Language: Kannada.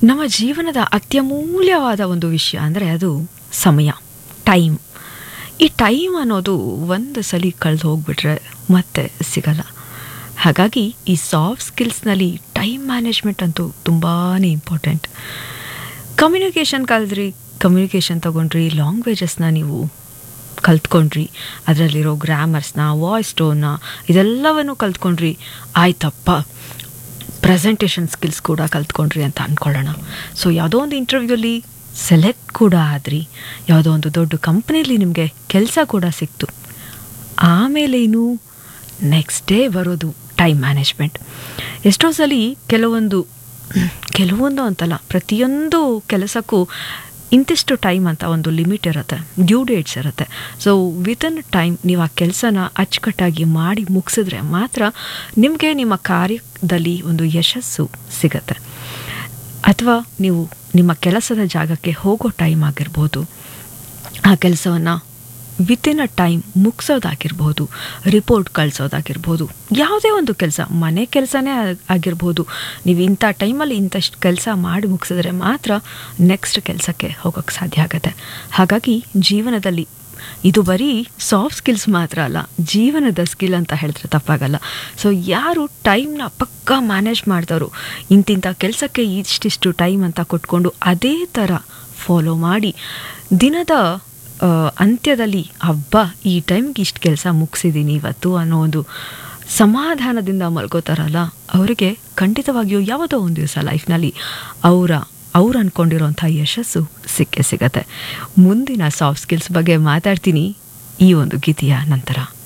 ನಮ್ಮ ಜೀವನದ ಅತ್ಯಮೂಲ್ಯವಾದ ಒಂದು ವಿಷಯ ಅಂದರೆ ಅದು ಸಮಯ ಟೈಮ್ ಈ ಟೈಮ್ ಅನ್ನೋದು ಒಂದು ಸಲ ಕಳೆದು ಹೋಗ್ಬಿಟ್ರೆ ಮತ್ತೆ ಸಿಗಲ್ಲ ಹಾಗಾಗಿ ಈ ಸಾಫ್ಟ್ ಸ್ಕಿಲ್ಸ್ನಲ್ಲಿ ಟೈಮ್ ಮ್ಯಾನೇಜ್ಮೆಂಟ್ ಅಂತೂ ತುಂಬಾ ಇಂಪಾರ್ಟೆಂಟ್ ಕಮ್ಯುನಿಕೇಷನ್ ಕಲಿದ್ರಿ ಕಮ್ಯುನಿಕೇಷನ್ ತಗೊಂಡ್ರಿ ಲ್ಯಾಂಗ್ವೇಜಸ್ನ ನೀವು ಕಲ್ತ್ಕೊಂಡ್ರಿ ಅದರಲ್ಲಿರೋ ಗ್ರಾಮರ್ಸ್ನ ವಾಯ್ಸ್ ಟೋನ್ನ ಇದೆಲ್ಲವನ್ನು ಕಲ್ತ್ಕೊಂಡ್ರಿ ಆಯ್ತಪ್ಪ ಪ್ರೆಸೆಂಟೇಷನ್ ಸ್ಕಿಲ್ಸ್ ಕೂಡ ಕಲ್ತ್ಕೊಂಡ್ರಿ ಅಂತ ಅಂದ್ಕೊಳ್ಳೋಣ ಸೊ ಯಾವುದೋ ಒಂದು ಇಂಟರ್ವ್ಯೂಲಿ ಸೆಲೆಕ್ಟ್ ಕೂಡ ಆದ್ರಿ ಯಾವುದೋ ಒಂದು ದೊಡ್ಡ ಕಂಪ್ನಿಲಿ ನಿಮಗೆ ಕೆಲಸ ಕೂಡ ಸಿಕ್ತು ಆಮೇಲೇನು ನೆಕ್ಸ್ಟ್ ಡೇ ಬರೋದು ಟೈಮ್ ಮ್ಯಾನೇಜ್ಮೆಂಟ್ ಎಷ್ಟೋ ಸಲ ಕೆಲವೊಂದು ಕೆಲವೊಂದು ಅಂತಲ್ಲ ಪ್ರತಿಯೊಂದು ಕೆಲಸಕ್ಕೂ ಇಂತಿಷ್ಟು ಟೈಮ್ ಅಂತ ಒಂದು ಲಿಮಿಟ್ ಇರುತ್ತೆ ಡ್ಯೂ ಡೇಟ್ಸ್ ಇರುತ್ತೆ ಸೊ ವಿತಿನ್ ಟೈಮ್ ನೀವು ಆ ಕೆಲಸನ ಅಚ್ಚುಕಟ್ಟಾಗಿ ಮಾಡಿ ಮುಗಿಸಿದ್ರೆ ಮಾತ್ರ ನಿಮಗೆ ನಿಮ್ಮ ಕಾರ್ಯದಲ್ಲಿ ಒಂದು ಯಶಸ್ಸು ಸಿಗತ್ತೆ ಅಥವಾ ನೀವು ನಿಮ್ಮ ಕೆಲಸದ ಜಾಗಕ್ಕೆ ಹೋಗೋ ಟೈಮ್ ಆಗಿರ್ಬೋದು ಆ ಕೆಲಸವನ್ನು ವಿತಿನ್ ಅ ಟೈಮ್ ಮುಗಿಸೋದಾಗಿರ್ಬೋದು ರಿಪೋರ್ಟ್ ಕಳಿಸೋದಾಗಿರ್ಬೋದು ಯಾವುದೇ ಒಂದು ಕೆಲಸ ಮನೆ ಕೆಲಸನೇ ಆಗಿರ್ಬೋದು ನೀವು ಇಂಥ ಟೈಮಲ್ಲಿ ಇಂಥಷ್ಟು ಕೆಲಸ ಮಾಡಿ ಮುಗಿಸಿದ್ರೆ ಮಾತ್ರ ನೆಕ್ಸ್ಟ್ ಕೆಲಸಕ್ಕೆ ಹೋಗೋಕ್ಕೆ ಸಾಧ್ಯ ಆಗುತ್ತೆ ಹಾಗಾಗಿ ಜೀವನದಲ್ಲಿ ಇದು ಬರೀ ಸಾಫ್ಟ್ ಸ್ಕಿಲ್ಸ್ ಮಾತ್ರ ಅಲ್ಲ ಜೀವನದ ಸ್ಕಿಲ್ ಅಂತ ಹೇಳಿದ್ರೆ ತಪ್ಪಾಗಲ್ಲ ಸೊ ಯಾರು ಟೈಮ್ನ ಪಕ್ಕಾ ಮ್ಯಾನೇಜ್ ಮಾಡ್ತಾರೋ ಇಂತಿಂಥ ಕೆಲಸಕ್ಕೆ ಇಷ್ಟಿಷ್ಟು ಟೈಮ್ ಅಂತ ಕೊಟ್ಕೊಂಡು ಅದೇ ಥರ ಫಾಲೋ ಮಾಡಿ ದಿನದ ಅಂತ್ಯದಲ್ಲಿ ಹಬ್ಬ ಈ ಟೈಮ್ಗೆ ಇಷ್ಟು ಕೆಲಸ ಮುಗಿಸಿದ್ದೀನಿ ಇವತ್ತು ಅನ್ನೋ ಒಂದು ಸಮಾಧಾನದಿಂದ ಮಲ್ಕೋತಾರಲ್ಲ ಅವರಿಗೆ ಖಂಡಿತವಾಗಿಯೂ ಯಾವುದೋ ಒಂದು ದಿವಸ ಲೈಫ್ನಲ್ಲಿ ಅವರ ಅವ್ರು ಅಂದ್ಕೊಂಡಿರೋಂಥ ಯಶಸ್ಸು ಸಿಕ್ಕೇ ಸಿಗತ್ತೆ ಮುಂದಿನ ಸಾಫ್ಟ್ ಸ್ಕಿಲ್ಸ್ ಬಗ್ಗೆ ಮಾತಾಡ್ತೀನಿ ಈ ಒಂದು ಗೀತೆಯ ನಂತರ